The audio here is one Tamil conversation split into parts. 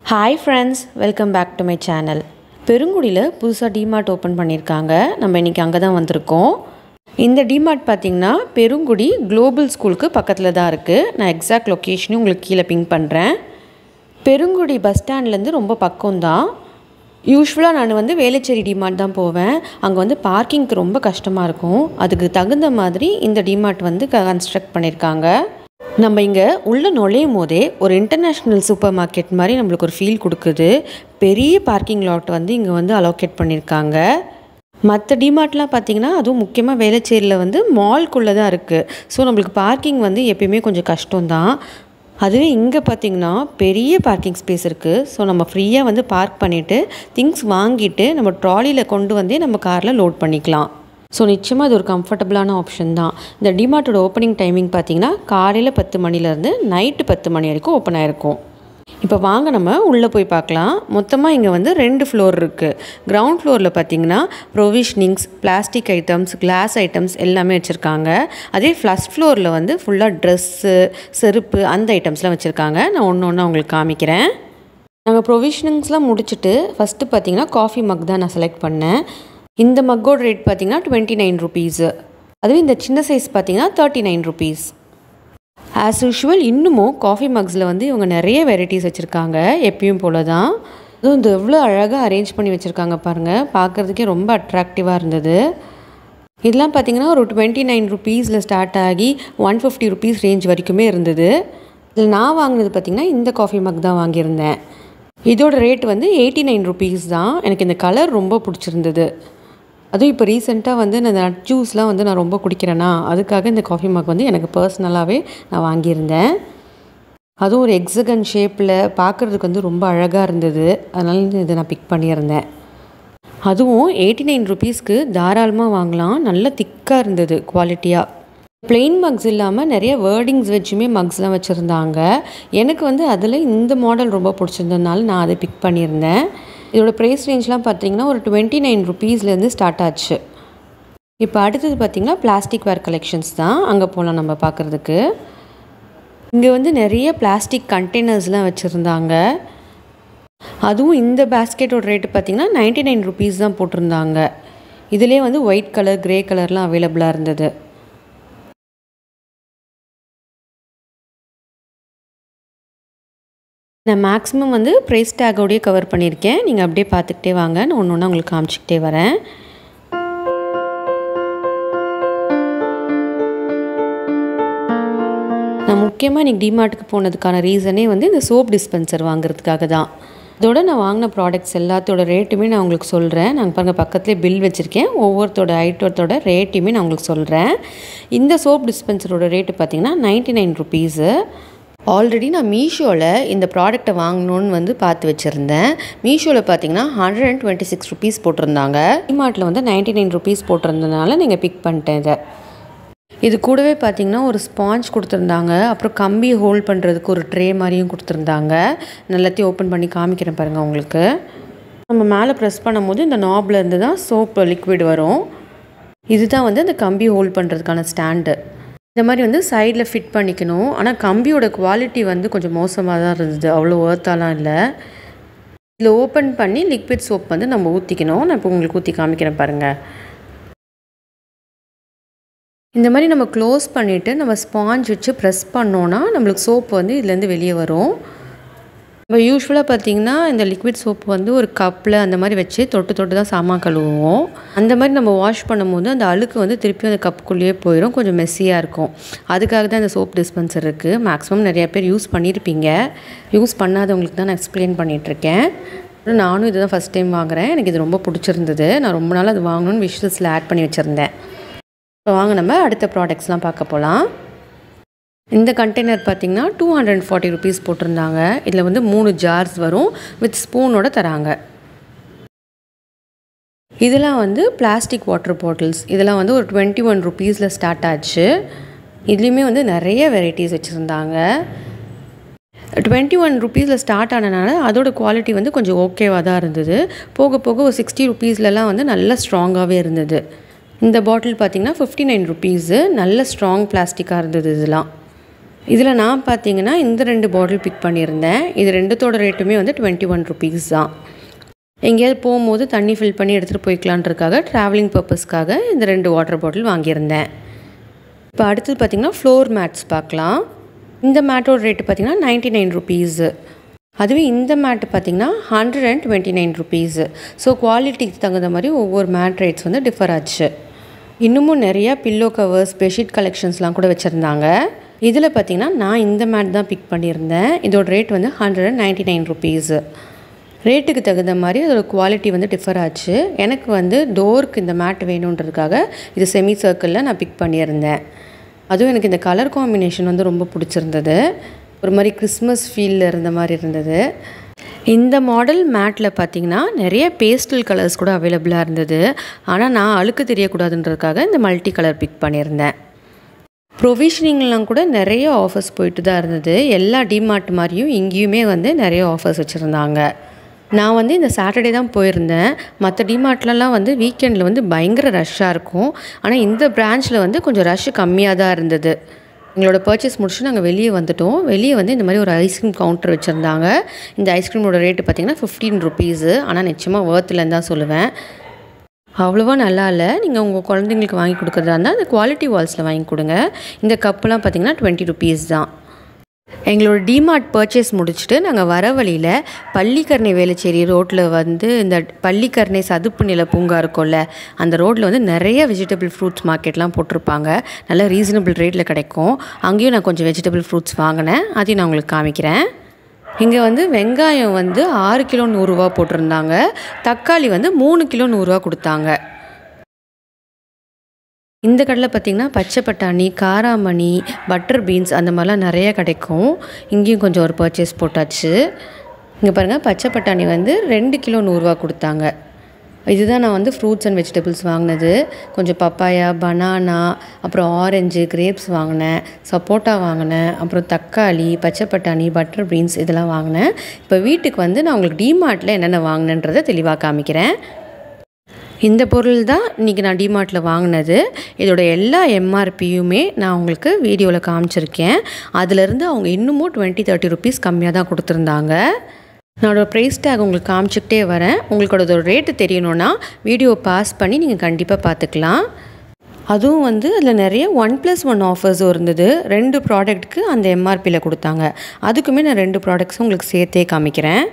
hi friends welcome back to my channel பெருங்குடியில் புதுசாக டிமார்ட் ஓப்பன் பண்ணியிருக்காங்க நம்ம இன்றைக்கி அங்கே தான் வந்திருக்கோம் இந்த டிமார்ட் பார்த்திங்கன்னா பெருங்குடி குளோபல் ஸ்கூலுக்கு பக்கத்தில் தான் இருக்குது நான் எக்ஸாக்ட் லொக்கேஷனையும் உங்களுக்கு கீழே பிங்க் பண்ணுறேன் பெருங்குடி பஸ் ஸ்டாண்ட்லேருந்து ரொம்ப பக்கம்தான் யூஸ்வலாக நான் வந்து வேளச்சேரி டிமார்ட் தான் போவேன் அங்கே வந்து பார்க்கிங்க்கு ரொம்ப கஷ்டமாக இருக்கும் அதுக்கு தகுந்த மாதிரி இந்த டிமார்ட் வந்து கன்ஸ்ட்ரக்ட் பண்ணியிருக்காங்க நம்ம இங்கே உள்ள நுழையும் போதே ஒரு இன்டர்நேஷ்னல் சூப்பர் மார்க்கெட் மாதிரி நம்மளுக்கு ஒரு ஃபீல் கொடுக்குது பெரிய பார்க்கிங் லாட் வந்து இங்கே வந்து அலோகேட் பண்ணியிருக்காங்க மற்ற டிமார்ட்லாம் பார்த்தீங்கன்னா அதுவும் முக்கியமாக வேளச்சேரியில் வந்து மால்குள்ளே தான் இருக்குது ஸோ நம்மளுக்கு பார்க்கிங் வந்து எப்பயுமே கொஞ்சம் கஷ்டம்தான் அதுவே இங்கே பார்த்தீங்கன்னா பெரிய பார்க்கிங் ஸ்பேஸ் இருக்குது ஸோ நம்ம ஃப்ரீயாக வந்து பார்க் பண்ணிவிட்டு திங்ஸ் வாங்கிட்டு நம்ம ட்ராலியில் கொண்டு வந்தே நம்ம காரில் லோட் பண்ணிக்கலாம் ஸோ நிச்சயமாக இது ஒரு கம்ஃபர்டபுளான ஆப்ஷன் தான் இந்த டிமார்ட்டோட ஓப்பனிங் டைமிங் பார்த்தீங்கன்னா காலையில் பத்து மணிலேருந்து நைட்டு பத்து மணி வரைக்கும் ஓப்பன் ஆகிருக்கும் இப்போ வாங்க நம்ம உள்ளே போய் பார்க்கலாம் மொத்தமாக இங்கே வந்து ரெண்டு ஃப்ளோர் இருக்குது கிரவுண்ட் ஃப்ளோரில் பார்த்தீங்கன்னா provisionings plastic items glass items எல்லாமே வச்சுருக்காங்க அதே ஃபஸ்ட் ஃப்ளோரில் வந்து ஃபுல்லாக ட்ரெஸ்ஸு செருப்பு அந்த ஐட்டம்ஸ்லாம் வச்சுருக்காங்க நான் ஒன்று ஒன்று உங்களுக்கு காமிக்கிறேன் நாங்கள் ப்ரொவிஷனிங்ஸ்லாம் முடிச்சுட்டு ஃபஸ்ட்டு பார்த்தீங்கன்னா காஃபி மக் தான் நான் செலக்ட் பண்ணேன் இந்த மக்கோட ரேட் பார்த்தீங்கன்னா டுவெண்ட்டி நைன் ருபீஸு அதுவே இந்த சின்ன சைஸ் பார்த்தீங்கன்னா thirty nine rupees as usual இன்னமும் காஃபி மக்ஸில் வந்து இவங்க நிறைய வெரைட்டிஸ் வச்சுருக்காங்க எப்பயும் போல தான் அதுவும் இந்த எவ்வளோ அழகாக அரேஞ்ச் பண்ணி வச்சுருக்காங்க பாருங்கள் பார்க்குறதுக்கே ரொம்ப அட்ராக்டிவாக இருந்தது இதெல்லாம் பார்த்தீங்கன்னா ஒரு டுவெண்ட்டி நைன் ருபீஸில் ஸ்டார்ட் ஆகி ஒன் ஃபிஃப்டி ருபீஸ் ரேஞ்ச் வரைக்குமே இருந்தது இதில் நான் வாங்கினது பார்த்திங்கன்னா இந்த காஃபி மக் தான் வாங்கியிருந்தேன் இதோட ரேட் வந்து எயிட்டி நைன் ருபீஸ் தான் எனக்கு இந்த கலர் ரொம்ப பிடிச்சிருந்தது அதுவும் இப்போ ரீசெண்டாக வந்து இந்த நட் ஜூஸ்லாம் வந்து நான் ரொம்ப குடிக்கிறேன்னா அதுக்காக இந்த காஃபி மக் வந்து எனக்கு பர்சனலாகவே நான் வாங்கியிருந்தேன் அதுவும் ஒரு எக்ஸகன் ஷேப்பில் பார்க்குறதுக்கு வந்து ரொம்ப அழகாக இருந்தது அதனால இதை நான் பிக் பண்ணியிருந்தேன் அதுவும் எயிட்டி நைன் ருபீஸ்க்கு தாராளமாக வாங்கலாம் நல்ல திக்காக இருந்தது குவாலிட்டியாக பிளெயின் மக்ஸ் இல்லாமல் நிறைய வேர்டிங்ஸ் வச்சுமே மக்ஸ்லாம் வச்சுருந்தாங்க எனக்கு வந்து அதில் இந்த மாடல் ரொம்ப பிடிச்சிருந்ததுனால நான் அதை பிக் பண்ணியிருந்தேன் இதோட ப்ரைஸ் ரேஞ்ச்லாம் பார்த்தீங்கன்னா ஒரு டுவெண்ட்டி நைன் ருபீஸ்லேருந்து ஸ்டார்ட் ஆச்சு இப்போ அடுத்தது பார்த்திங்கன்னா பிளாஸ்டிக் வேர் கலெக்ஷன்ஸ் தான் அங்கே போகலாம் நம்ம பார்க்குறதுக்கு இங்கே வந்து நிறைய பிளாஸ்டிக் கண்டெய்னர்ஸ்லாம் வச்சுருந்தாங்க அதுவும் இந்த பேஸ்கெட்டோட ரேட்டு பார்த்திங்கன்னா நைன்ட்டி நைன் ருபீஸ் தான் போட்டிருந்தாங்க இதிலே வந்து ஒயிட் கலர் க்ரே கலர்லாம் அவைலபிளாக இருந்தது நான் மேக்ஸிமம் வந்து ப்ரைஸ் டேக்கோடையே கவர் பண்ணியிருக்கேன் நீங்கள் அப்படியே பார்த்துக்கிட்டே வாங்க நான் ஒன்று ஒன்றா உங்களுக்கு காமிச்சிக்கிட்டே வரேன் நான் முக்கியமாக இன்றைக்கி டிமார்ட்டுக்கு போனதுக்கான ரீசனே வந்து இந்த சோப் டிஸ்பென்சர் வாங்குறதுக்காக தான் இதோட நான் வாங்கின ப்ராடக்ட்ஸ் எல்லாத்தோட ரேட்டுமே நான் உங்களுக்கு சொல்கிறேன் நாங்கள் பாருங்கள் பக்கத்துலேயே பில் வச்சுருக்கேன் ஒவ்வொருத்தோட ஐட்டத்தோட ரேட்டையுமே நான் உங்களுக்கு சொல்கிறேன் இந்த சோப் டிஸ்பென்சரோட ரேட்டு பார்த்திங்கன்னா நைன்ட்டி நைன் ருபீஸு ஆல்ரெடி நான் மீஷோவில் இந்த ப்ராடக்ட்டை வாங்கணுன்னு வந்து பார்த்து வச்சுருந்தேன் மீஷோவில் பார்த்தீங்கன்னா hundred and twenty six rupees போட்டிருந்தாங்க டிமார்ட்டில் வந்து நைன்ட்டி நைன் ருபீஸ் போட்டிருந்ததுனால நீங்கள் பிக் பண்ணிட்டேன் இதை இது கூடவே பார்த்தீங்கன்னா ஒரு ஸ்பாஞ்ச் கொடுத்துருந்தாங்க அப்புறம் கம்பி ஹோல்ட் பண்ணுறதுக்கு ஒரு ட்ரே மாதிரியும் கொடுத்துருந்தாங்க எல்லாத்தையும் ஓப்பன் பண்ணி காமிக்கிறேன் பாருங்கள் உங்களுக்கு நம்ம மேலே ப்ரெஸ் பண்ணும்போது இந்த நாபில் இருந்து தான் சோப் லிக்விட் வரும் இதுதான் வந்து அந்த கம்பி ஹோல்ட் பண்ணுறதுக்கான ஸ்டாண்டு இந்த மாதிரி வந்து சைடில் ஃபிட் பண்ணிக்கணும் ஆனால் கம்பியோட குவாலிட்டி வந்து கொஞ்சம் மோசமாக தான் இருந்தது அவ்வளோ ஒர்த்தாலாம் இல்லை இதில் ஓப்பன் பண்ணி லிக்விட் சோப் வந்து நம்ம ஊற்றிக்கணும் நான் இப்போ உங்களுக்கு ஊற்றி காமிக்கிறேன் பாருங்கள் இந்த மாதிரி நம்ம க்ளோஸ் பண்ணிவிட்டு நம்ம ஸ்பாஞ்ச் வச்சு ப்ரெஸ் பண்ணோன்னா நம்மளுக்கு சோப்பு வந்து இதுலேருந்து வெளியே வரும் நம்ம யூஸ்வலாக பார்த்திங்கன்னா இந்த லிக்விட் சோப்பு வந்து ஒரு கப்பில் அந்த மாதிரி வச்சு தொட்டு தொட்டு தான் சாமான் கழுவுவோம் அந்த மாதிரி நம்ம வாஷ் பண்ணும்போது அந்த அழுக்கு வந்து திருப்பி அந்த கப்புக்குள்ளேயே போயிடும் கொஞ்சம் மெஸ்ஸியாக இருக்கும் அதுக்காக தான் இந்த சோப் டிஸ்பென்சர் இருக்குது மேக்ஸிமம் நிறைய பேர் யூஸ் பண்ணியிருப்பீங்க யூஸ் பண்ணாதவங்களுக்கு தான் நான் எக்ஸ்பிளைன் பண்ணிகிட்ருக்கேன் நானும் இதுதான் ஃபஸ்ட் டைம் வாங்குகிறேன் எனக்கு இது ரொம்ப பிடிச்சிருந்தது நான் ரொம்ப நாள் அது வாங்கணும்னு விஷயத்தில் ஆட் பண்ணி வச்சுருந்தேன் இப்போ வாங்க நம்ம அடுத்த ப்ராடக்ட்ஸ்லாம் பார்க்க போகலாம் இந்த கண்டெய்னர் பார்த்திங்கன்னா two hundred and forty rupees போட்டிருந்தாங்க இதில் வந்து மூணு ஜார்ஸ் வரும் வித் ஸ்பூனோட தராங்க இதெல்லாம் வந்து பிளாஸ்டிக் வாட்டர் பாட்டில்ஸ் இதெல்லாம் வந்து ஒரு டுவெண்ட்டி ஒன் ருபீஸில் ஸ்டார்ட் ஆச்சு இதுலேயுமே வந்து நிறைய வெரைட்டிஸ் வச்சுருந்தாங்க டுவெண்ட்டி ஒன் ருபீஸில் ஸ்டார்ட் ஆனனால அதோட குவாலிட்டி வந்து கொஞ்சம் ஓகேவாக தான் இருந்தது போக போக ஒரு சிக்ஸ்டி ருபீஸ்லலாம் வந்து நல்லா ஸ்ட்ராங்காகவே இருந்தது இந்த பாட்டில் பார்த்திங்கன்னா ஃபிஃப்டி நைன் ருபீஸு நல்ல ஸ்ட்ராங் பிளாஸ்டிக்காக இருந்தது இதெல்லாம் இதில் நான் பார்த்தீங்கன்னா இந்த ரெண்டு பாட்டில் பிக் பண்ணியிருந்தேன் இது ரெண்டுத்தோட ரேட்டுமே வந்து டுவெண்ட்டி ஒன் ருபீஸ் தான் எங்கேயாவது போகும்போது தண்ணி ஃபில் பண்ணி எடுத்துகிட்டு போய்க்கலான்றதுக்காக ட்ராவலிங் பர்பஸ்க்காக இந்த ரெண்டு வாட்டர் பாட்டில் வாங்கியிருந்தேன் இப்போ அடுத்தது பார்த்திங்கன்னா ஃப்ளோர் மேட்ஸ் பார்க்கலாம் இந்த மேட்டோட ரேட்டு பார்த்திங்கன்னா நைன்ட்டி நைன் ருபீஸு அதுவே இந்த மேட்டு பார்த்திங்கன்னா hundred and twenty nine rupees so குவாலிட்டிக்கு தகுந்த மாதிரி ஒவ்வொரு மேட் ரேட்ஸ் வந்து டிஃபர் ஆச்சு இன்னமும் நிறையா பில்லோ கவர்ஸ் பெட்ஷீட் கலெக்ஷன்ஸ்லாம் கூட வச்சுருந்தாங்க இதில் பார்த்திங்கன்னா நான் இந்த மேட் தான் பிக் பண்ணியிருந்தேன் இதோட ரேட் வந்து hundred and ninety nine rupees ரேட்டுக்கு தகுந்த மாதிரி அதோட குவாலிட்டி வந்து டிஃபர் ஆச்சு எனக்கு வந்து டோருக்கு இந்த மேட் வேணுன்றதுக்காக இது செமி சர்க்கிளில் நான் பிக் பண்ணியிருந்தேன் அதுவும் எனக்கு இந்த கலர் காம்பினேஷன் வந்து ரொம்ப பிடிச்சிருந்தது ஒரு மாதிரி கிறிஸ்மஸ் ஃபீலில் இருந்த மாதிரி இருந்தது இந்த மாடல் மேட்டில் பார்த்தீங்கன்னா நிறைய பேஸ்டல் கலர்ஸ் கூட அவைலபிளாக இருந்தது ஆனால் நான் அழுக்கு தெரியக்கூடாதுன்றதுக்காக இந்த மல்டி கலர் பிக் பண்ணியிருந்தேன் ப்ரொவிஷனிங்லாம் கூட நிறைய ஆஃபர்ஸ் போயிட்டு தான் இருந்தது எல்லா டிமார்ட் மாதிரியும் இங்கேயுமே வந்து நிறைய ஆஃபர்ஸ் வச்சுருந்தாங்க நான் வந்து இந்த சாட்டர்டே தான் போயிருந்தேன் மற்ற டிமார்ட்லலாம் வந்து வீக்கெண்டில் வந்து பயங்கர ரஷ்ஷாக இருக்கும் ஆனால் இந்த பிரான்ச்சில் வந்து கொஞ்சம் ரஷ் கம்மியாக தான் இருந்தது எங்களோட பர்ச்சேஸ் முடிச்சுட்டு நாங்கள் வெளியே வந்துட்டோம் வெளியே வந்து இந்த மாதிரி ஒரு ஐஸ்கிரீம் கவுண்டர் வச்சுருந்தாங்க இந்த ஐஸ்கிரீமோட ரேட்டு பார்த்திங்கன்னா ஃபிஃப்டீன் ருபீஸு ஆனால் நிச்சயமாக வேர்த்துலன்னு தான் சொல்லுவேன் அவ்வளோவா நல்லா இல்லை நீங்கள் உங்கள் குழந்தைங்களுக்கு வாங்கி கொடுக்குறதா இருந்தால் அந்த குவாலிட்டி வால்ஸில் வாங்கி கொடுங்க இந்த கப்புலாம் பார்த்திங்கன்னா டுவெண்ட்டி ருபீஸ் தான் எங்களோட டிமார்ட் பர்ச்சேஸ் முடிச்சுட்டு நாங்கள் வர வழியில் பள்ளிக்கரணை வேலுச்சேரி ரோட்டில் வந்து இந்த பள்ளிக்கரணை சதுப்பு நில பூங்கா இருக்கும்ல அந்த ரோட்டில் வந்து நிறைய வெஜிடபிள் ஃப்ரூட்ஸ் மார்க்கெட்லாம் போட்டிருப்பாங்க நல்ல ரீசனபிள் ரேட்டில் கிடைக்கும் அங்கேயும் நான் கொஞ்சம் வெஜிடபிள் ஃப்ரூட்ஸ் வாங்கினேன் அதையும் நான் உங்களுக்கு காமிக்கிறேன் இங்கே வந்து வெங்காயம் வந்து ஆறு கிலோ நூறுரூவா போட்டிருந்தாங்க தக்காளி வந்து மூணு கிலோ நூறுரூவா கொடுத்தாங்க இந்த கடையில் பார்த்திங்கன்னா பச்சை பட்டாணி காராமணி பட்டர் பீன்ஸ் அந்த மாதிரிலாம் நிறைய கிடைக்கும் இங்கேயும் கொஞ்சம் ஒரு பர்ச்சேஸ் போட்டாச்சு இங்கே பாருங்கள் பச்சை பட்டாணி வந்து ரெண்டு கிலோ நூறுரூவா கொடுத்தாங்க இதுதான் நான் வந்து ஃப்ரூட்ஸ் அண்ட் வெஜிடபிள்ஸ் வாங்கினது கொஞ்சம் பப்பாயா பனானா அப்புறம் ஆரஞ்சு கிரேப்ஸ் வாங்கினேன் சப்போட்டா வாங்கினேன் அப்புறம் தக்காளி பச்சை பட்டாணி பட்டர் பீன்ஸ் இதெல்லாம் வாங்கினேன் இப்போ வீட்டுக்கு வந்து நான் உங்களுக்கு டிமார்ட்டில் என்னென்ன வாங்கினேன்றதை தெளிவாக காமிக்கிறேன் இந்த பொருள் தான் இன்றைக்கி நான் டிமார்ட்டில் வாங்கினது இதோட எல்லா எம்ஆர்பியுமே நான் உங்களுக்கு வீடியோவில் காமிச்சிருக்கேன் அதிலிருந்து அவங்க இன்னமும் டுவெண்ட்டி தேர்ட்டி ருபீஸ் கம்மியாக தான் கொடுத்துருந்தாங்க என்னோட ப்ரைஸ் டேக் உங்களுக்கு காமிச்சிக்கிட்டே வரேன் உங்களுக்கோட ரேட்டு தெரியணுன்னா வீடியோ பாஸ் பண்ணி நீங்கள் கண்டிப்பாக பார்த்துக்கலாம் அதுவும் வந்து அதில் நிறைய ஒன் ப்ளஸ் ஒன் ஆஃபர்ஸும் இருந்தது ரெண்டு ப்ராடக்ட்டுக்கு அந்த எம்ஆர்பியில் கொடுத்தாங்க அதுக்குமே நான் ரெண்டு ப்ராடக்ட்ஸும் உங்களுக்கு சேர்த்தே காமிக்கிறேன்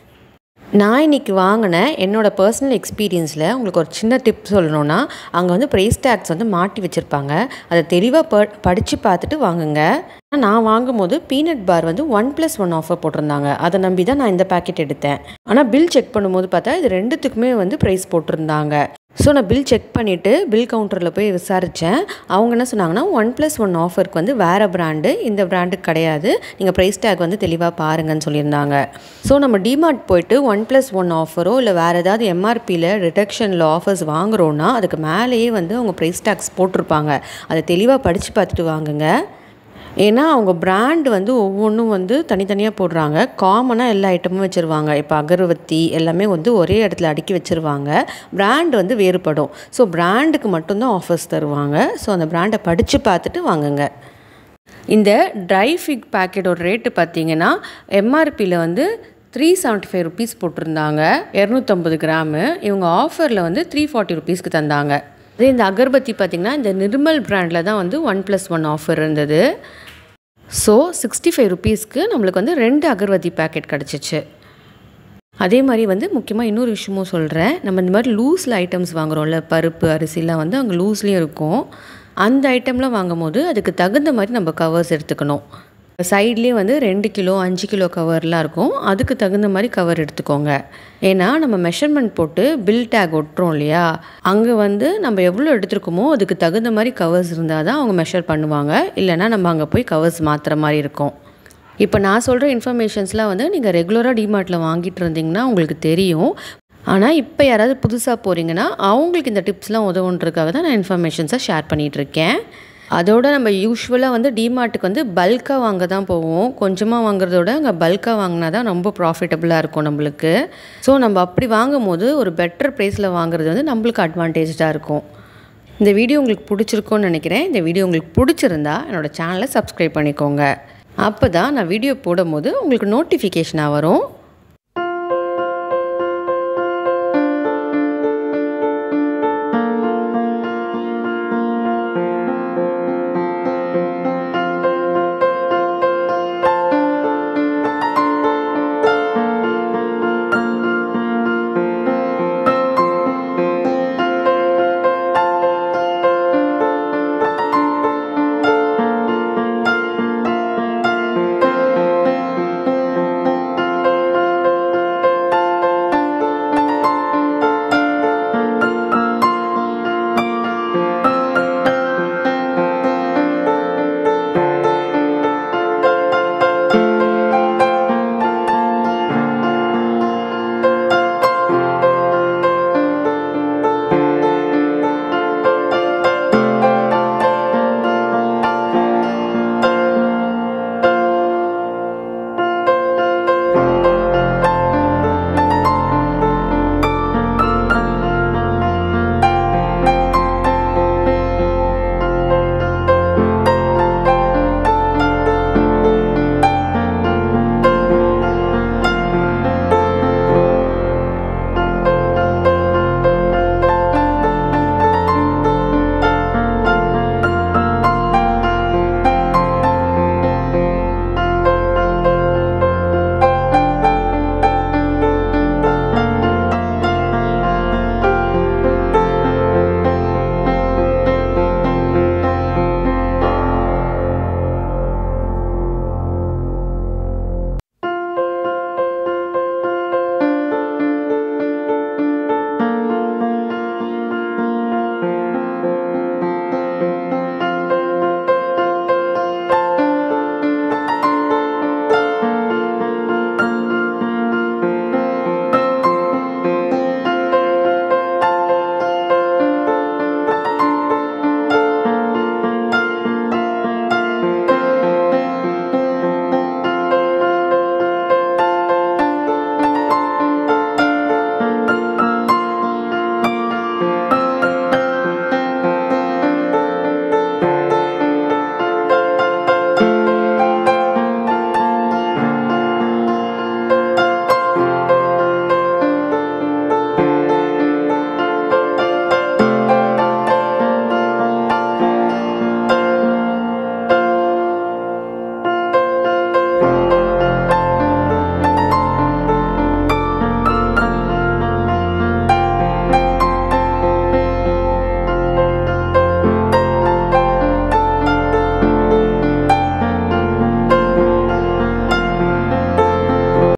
நான் இன்றைக்கி வாங்கின என்னோடய பர்சனல் எக்ஸ்பீரியன்ஸில் உங்களுக்கு ஒரு சின்ன டிப் சொல்லணுன்னா அங்கே வந்து ப்ரைஸ் டேக்ஸ் வந்து மாட்டி வச்சுருப்பாங்க அதை தெளிவாக ப படித்து பார்த்துட்டு வாங்குங்க நான் வாங்கும்போது பீனட் பார் வந்து ஒன் ப்ளஸ் ஒன் ஆஃபர் போட்டிருந்தாங்க அதை நம்பி தான் நான் இந்த பேக்கெட் எடுத்தேன் ஆனால் பில் செக் பண்ணும்போது பார்த்தா இது ரெண்டுத்துக்குமே வந்து ப்ரைஸ் போட்டிருந்தாங்க ஸோ நான் பில் செக் பண்ணிவிட்டு பில் கவுண்டரில் போய் விசாரித்தேன் அவங்க என்ன சொன்னாங்கன்னா ஒன் ப்ளஸ் ஒன் ஆஃபருக்கு வந்து வேறு பிராண்டு இந்த பிராண்டுக்கு கிடையாது நீங்கள் ப்ரைஸ் டேக் வந்து தெளிவாக பாருங்கன்னு சொல்லியிருந்தாங்க ஸோ நம்ம டிமார்ட் போயிட்டு ஒன் ப்ளஸ் ஒன் ஆஃபரோ இல்லை வேறு ஏதாவது எம்ஆர்பியில் ரிடக்ஷனில் ஆஃபர்ஸ் வாங்குறோன்னா அதுக்கு மேலேயே வந்து அவங்க ப்ரைஸ் டேக்ஸ் போட்டிருப்பாங்க அதை தெளிவாக படித்து பார்த்துட்டு வாங்குங்க ஏன்னா அவங்க பிராண்ட் வந்து ஒவ்வொன்றும் வந்து தனித்தனியாக போடுறாங்க காமனாக எல்லா ஐட்டமும் வச்சுருவாங்க இப்போ அகர்வத்தி எல்லாமே வந்து ஒரே இடத்துல அடுக்கி வச்சுருவாங்க பிராண்ட் வந்து வேறுபடும் ஸோ பிராண்டுக்கு மட்டும்தான் ஆஃபர்ஸ் தருவாங்க ஸோ அந்த பிராண்டை படித்து பார்த்துட்டு வாங்குங்க இந்த ட்ரை ஃபிக் பேக்கெட்டோட ரேட்டு பார்த்தீங்கன்னா எம்ஆர்பியில் வந்து த்ரீ செவன்ட்டி ஃபைவ் ருபீஸ் போட்டிருந்தாங்க இரநூத்தம்பது கிராமு இவங்க ஆஃபரில் வந்து த்ரீ ஃபார்ட்டி ருபீஸ்க்கு தந்தாங்க அதே இந்த அகர்பத்தி பார்த்திங்கன்னா இந்த நிர்மல் பிராண்டில் தான் வந்து ஒன் ப்ளஸ் ஒன் ஆஃபர் இருந்தது ஸோ சிக்ஸ்டி ஃபைவ் ருபீஸ்க்கு நம்மளுக்கு வந்து ரெண்டு அகர்பத்தி பேக்கெட் கிடச்சிச்சு அதே மாதிரி வந்து முக்கியமாக இன்னொரு விஷயமும் சொல்கிறேன் நம்ம இந்த மாதிரி லூஸில் ஐட்டம்ஸ் வாங்குகிறோம்ல பருப்பு அரிசிலாம் வந்து அங்கே லூஸ்லேயும் இருக்கும் அந்த ஐட்டம்லாம் வாங்கும் போது அதுக்கு தகுந்த மாதிரி நம்ம கவர்ஸ் எடுத்துக்கணும் சைட்லேயே வந்து ரெண்டு கிலோ அஞ்சு கிலோ கவர்லாம் இருக்கும் அதுக்கு தகுந்த மாதிரி கவர் எடுத்துக்கோங்க ஏன்னா நம்ம மெஷர்மெண்ட் போட்டு பில் டேக் ஒட்டுறோம் இல்லையா அங்கே வந்து நம்ம எவ்வளோ எடுத்துருக்கோமோ அதுக்கு தகுந்த மாதிரி கவர்ஸ் இருந்தால் தான் அவங்க மெஷர் பண்ணுவாங்க இல்லைனா நம்ம அங்கே போய் கவர்ஸ் மாற்றுற மாதிரி இருக்கும் இப்போ நான் சொல்கிற இன்ஃபர்மேஷன்ஸ்லாம் வந்து நீங்கள் ரெகுலராக டிமார்ட்டில் வாங்கிட்டு இருந்தீங்கன்னா உங்களுக்கு தெரியும் ஆனால் இப்போ யாராவது புதுசாக போகிறீங்கன்னா அவங்களுக்கு இந்த டிப்ஸ்லாம் உதவுன்றதுக்காக தான் நான் இன்ஃபர்மேஷன்ஸை ஷேர் பண்ணிகிட்ருக்கேன் அதோட நம்ம யூஸ்வலாக வந்து டிமார்ட்டுக்கு வந்து பல்காக வாங்க தான் போவோம் கொஞ்சமாக வாங்குறதோட அங்கே பல்காக வாங்கினா தான் ரொம்ப ப்ராஃபிட்டபுளாக இருக்கும் நம்மளுக்கு ஸோ நம்ம அப்படி வாங்கும் போது ஒரு பெட்டர் ப்ரைஸில் வாங்குறது வந்து நம்மளுக்கு அட்வான்டேஜாக இருக்கும் இந்த வீடியோ உங்களுக்கு பிடிச்சிருக்கோன்னு நினைக்கிறேன் இந்த வீடியோ உங்களுக்கு பிடிச்சிருந்தா என்னோடய சேனலை சப்ஸ்கிரைப் பண்ணிக்கோங்க அப்போ தான் நான் வீடியோ போடும்போது உங்களுக்கு நோட்டிஃபிகேஷனாக வரும்